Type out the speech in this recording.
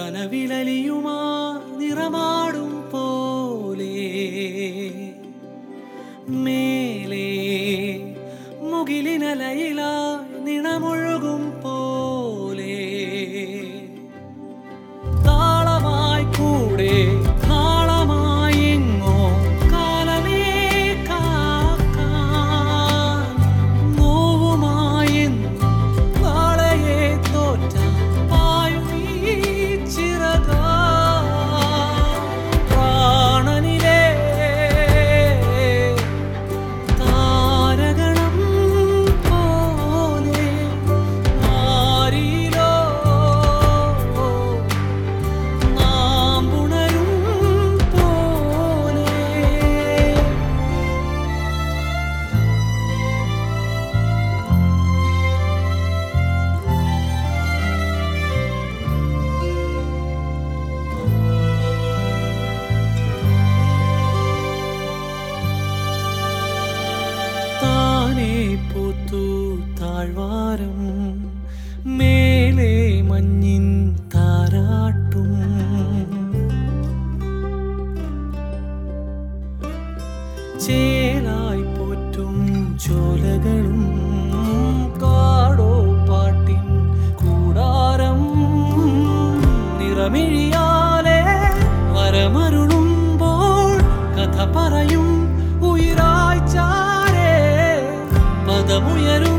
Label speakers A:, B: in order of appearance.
A: കനവിലലിയുമാ നിറമാടും പോലെ മേലേ മുകിലിനലയിലായി നിണമൊഴുകും പോലെ താളമായി കൂടെ നാളമായി എങ്ങോ കാലമേ കാക്കാൻ നോവുമായി എന്നും നാളെയെ തോറ്റ പായും ഈ ചിറകാ പ്രാണനിലേ താരകണം പോലെ മാറിയിലോ നാം ഉണരും പോലെ താനേ പൂത്തു താഴ്വാരം മേലെ മഞ്ഞിൻ താരാട്ടും ചേലായി പോറ്റും ചോലകളും കാടോ പാട്ടിൻ കൂടാരം നിറമിഴിയാലെ വരമരുളുമ്പോൾ കഥ പറയും ഉയരായി ചാരേ പദമുയരും